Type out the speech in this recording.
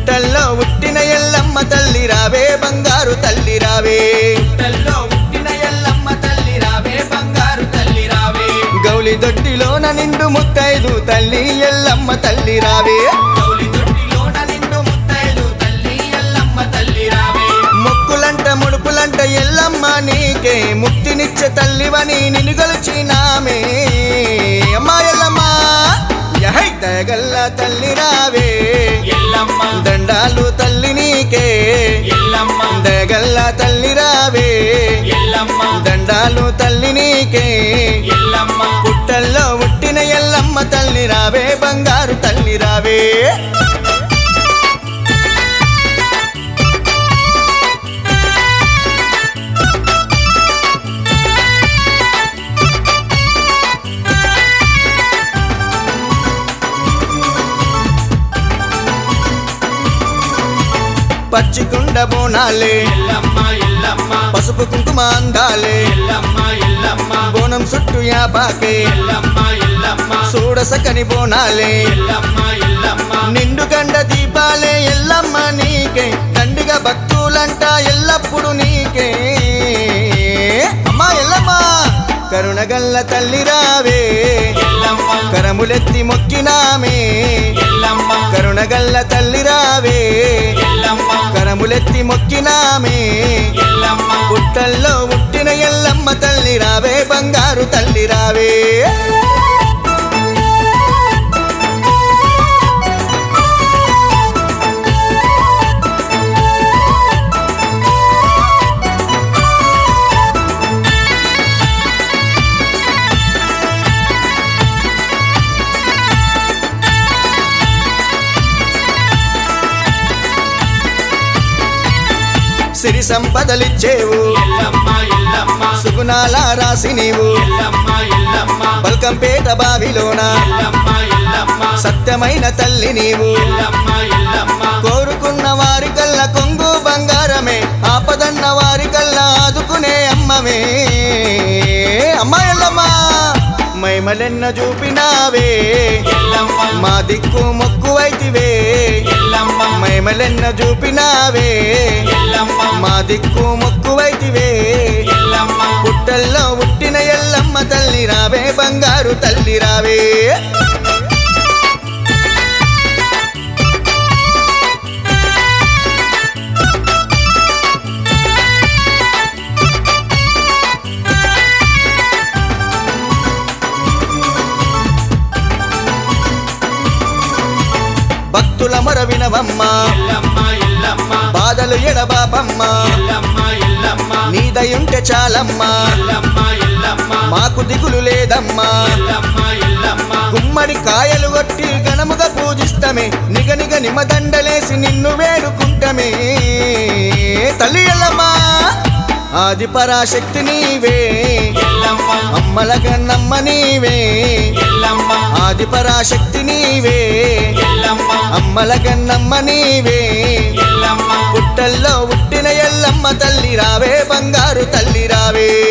పుట్టల్లో ఉట్టిన ఎల్లమ్మ తల్లి రావే బంగారు తల్లి రావే పుట్టల్లో పుట్టిన ఎల్లమ్మ తల్లి రావే బంగారు తల్లి రావే గౌలి దొడ్డిలోన నిండు ముత్తైదు తల్లి ఎల్లమ్మ తల్లి రావే గౌలి దొడ్డిలోన నిండు ముత్తైదు తల్లి ఎల్లమ్మ తల్లి రావే మొక్కులంట ముడుపులంట ఎల్లమ్మ నీకే ముక్తినిచ్చే తల్లివని నిన్ను గొలిచినామే అమ్మా ఎల్లమ్మ యహై దయగల్ల తల్లి రావే ఎల్లమ్మ దండాలు తల్లి నీకే ఎల్లమ్మ దయగల్ల తల్లి రావే ఎల్లమ్మ దండాలు తల్లి నీకే ఎల్లమ్మ పుట్టల్లో ఉట్టిన ఎల్లమ్మ తల్లి రావే బంగారు తల్లి రావే పచ్చికుండ బోనాలే ఎల్లమ్మ ఎల్లమ్మ పసుపు కుంకుమ అందాలే ఎల్లమ్మ ఎల్లమ్మ బోనం చుట్టూ యాపాకే ఎల్లమ్మ ఎల్లమ్మ చూడసకని బోనాలే ఎల్లమ్మ ఎల్లమ్మ నిండు గండ దీపాలే ఎల్లమ్మ నీకే దండిగా భక్తులంట ఎల్లప్పుడు నీకే అమ్మా ఎల్లమ్మ కరుణగల్ల తల్లి రావే ఎల్లమ్మ కరములెత్తి మొక్కినామే ఎల్లమ్మ కరుణగల్ల తల్లి రావే ఎల్లమ్మ కరములెత్తి మొక్కినామే ఎల్లమ్మ పుట్టల్లో పుట్టిన ఎల్లమ్మ తల్లి రావే బంగారు తల్లి రావే సిరి సంపదలిచ్చేవు ఎల్లమ్మ ఎల్లమ్మ సుగుణాల రాసి నీవు ఎల్లమ్మ ఎల్లమ్మ బల్కంపేట బావిలోన ఎల్లమ్మ ఎల్లమ్మ సత్యమైన తల్లి నీవు ఎల్లమ్మ ఎల్లమ్మ కోరుకున్న వారి కల్ల కొంగు బంగారమే ఆపదన్న వారి కల్ల ఆదుకునే అమ్మమే అమ్మాయల్లమ్మ మైమలెన్న చూపినావే ఎల్లమ్మ మా దిక్కు మొక్కువైతివే ఎల్లమ్మ మైమలెన్న చూపినావే ఎల్లమ్మ మా దిక్కు మొక్కువైతివే ఎల్లమ్మ పుట్టల్లో పుట్టిన ఎల్లమ్మ తల్లి రావే బంగారు తల్లి రావే భక్తుల మొర వినవమ్మ ఎల్లమ్మ ఎల్లమ్మ బాధలు ఎడబాపమ్మ ఎల్లమ్మ ఎల్లమ్మ నీదయుంటే చాలమ్మా ఎల్లమ్మ ఎల్లమ్మ మాకు దిగులు లేదమ్మా ఎల్లమ్మ ఎల్లమ్మ గుమ్మడి కాయలు కొట్టి ఘనముగా పూజిస్తమే నిగ నిగ నిమదండలేసి నిన్ను వేడుకుంటమే తల్లి ఎల్లమ్మా ఆది పరాశక్తి నీవే ఎల్లమ్మ అమ్మల గన్నమ్మ నీవే ఎల్లమ్మ ఆది పరాశక్తి నీవే ఎల్లమ్మ అమ్మల గన్నమ్మ నీవే ఎల్లమ్మ పుట్టల్లో పుట్టిన ఎల్లమ్మ తల్లి రావే బంగారు తల్లి రావే